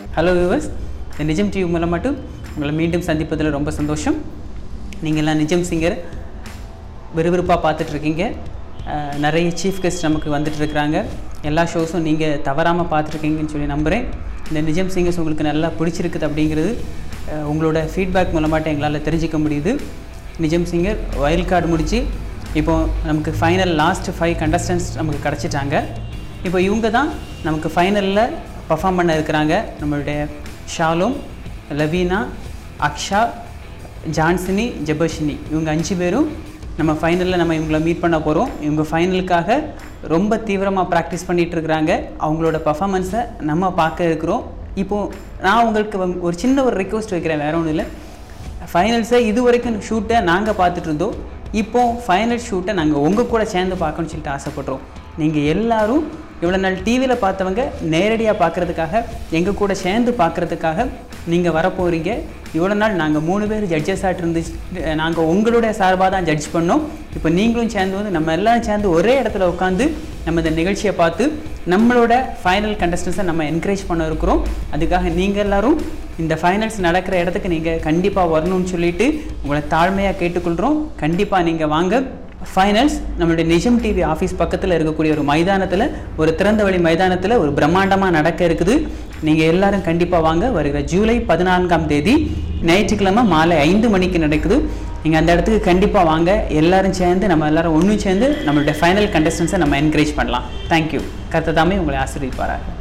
hello viewers இந்த நிஜம் TV மூலமாட்டும் உங்களை மீண்டும் சந்திப்பதில் ரொம்ப சந்தோஷம் நீங்கள் எல்லாம் நிஜம் சிங்கர் விறுவிறுப்பாக பார்த்துட்ருக்கீங்க நிறைய சீஃப் கெஸ்ட் நமக்கு வந்துட்டு இருக்கிறாங்க எல்லா ஷோஸும் நீங்கள் தவறாமல் பார்த்துருக்கீங்கன்னு சொல்லி நம்புகிறேன் இந்த நிஜம் சிங்கர்ஸ் உங்களுக்கு நல்லா பிடிச்சிருக்குது அப்படிங்கிறது அஹ், உங்களோட ஃபீட்பேக் மூலமாட்டம் எங்களால் தெரிஞ்சிக்க முடியுது நிஜம் சிங்கர் வைல்ட் கார்டு முடித்து இப்போ நமக்கு ஃபைனல் லாஸ்ட் ஃபைவ் கண்டஸ்டன்ஸ் நமக்கு கிடச்சிட்டாங்க இப்போ இவங்க தான் நமக்கு ஃபைனலில் பர்ஃபார்ம் பண்ண இருக்கிறாங்க நம்மளுடைய ஷாலோம் லவீனா அக்ஷா ஜான்சினி ஜெபஷினி இவங்க அஞ்சு பேரும் நம்ம ஃபைனலில் நம்ம இவங்கள மீட் பண்ண போகிறோம் இவங்க ஃபைனலுக்காக ரொம்ப தீவிரமாக ப்ராக்டிஸ் பண்ணிகிட்டு இருக்கிறாங்க அவங்களோட பர்ஃபாமன்ஸை நம்ம பார்க்க இருக்கிறோம் இப்போது நான் உங்களுக்கு வந்து ஒரு சின்ன ஒரு ரெக்வஸ்ட் வைக்கிறேன் வேற ஒன்றும் இல்லை ஃபைனல்ஸை இது வரைக்கும் ஷூட்டை நாங்கள் பார்த்துட்டு இருந்தோம் இப்போ ஃபைனல் ஷூட்டை நாங்கள் உங்கள் கூட சேர்ந்து பார்க்கணும்னு சொல்லிட்டு ஆசைப்படுறோம் நீங்கள் எல்லாரும் இவ்வளோ நாள் டிவியில் பார்த்தவங்க நேரடியாக பார்க்குறதுக்காக எங்கள் கூட சேர்ந்து பார்க்குறதுக்காக நீங்கள் வரப்போகிறீங்க இவ்வளோ நாள் நாங்கள் மூணு பேர் ஜட்ஜஸாக இருந்துச்சு நாங்கள் உங்களுடைய சார்பாக தான் ஜட்ஜ் பண்ணோம் இப்போ நீங்களும் சேர்ந்து வந்து நம்ம எல்லாரும் சேர்ந்து ஒரே இடத்துல உட்காந்து நம்ம இந்த நிகழ்ச்சியை பார்த்து நம்மளோட ஃபைனல் கண்டஸ்டன்ஸை நம்ம என்கரேஜ் பண்ண இருக்கிறோம் அதுக்காக நீங்கள் எல்லாரும் இந்த ஃபைனல்ஸ் நடக்கிற இடத்துக்கு நீங்கள் கண்டிப்பாக வரணும்னு சொல்லிட்டு உங்களை தாழ்மையாக கேட்டுக்கொள்கிறோம் கண்டிப்பாக நீங்கள் வாங்க ஃபைனல்ஸ் நம்மளுடைய நிஜம் டிவி ஆஃபீஸ் பக்கத்தில் இருக்கக்கூடிய ஒரு மைதானத்தில் ஒரு திறந்த வழி மைதானத்தில் ஒரு பிரம்மாண்டமாக நடக்க இருக்குது நீங்கள் எல்லாரும் கண்டிப்பாக வாங்க வருகிற ஜூலை பதினான்காம் தேதி ஞாயிற்றுக்கிழமை மாலை ஐந்து மணிக்கு நடக்குது நீங்கள் அந்த இடத்துக்கு கண்டிப்பாக வாங்க எல்லாரும் சேர்ந்து நம்ம எல்லாரும் ஒன்று சேர்ந்து நம்மளுடைய ஃபைனல் கண்டஸ்டன்ஸை நம்ம என்கரேஜ் பண்ணலாம் தேங்க்யூ கர்த்ததாமே உங்களை ஆசீர்வதிப்பாராக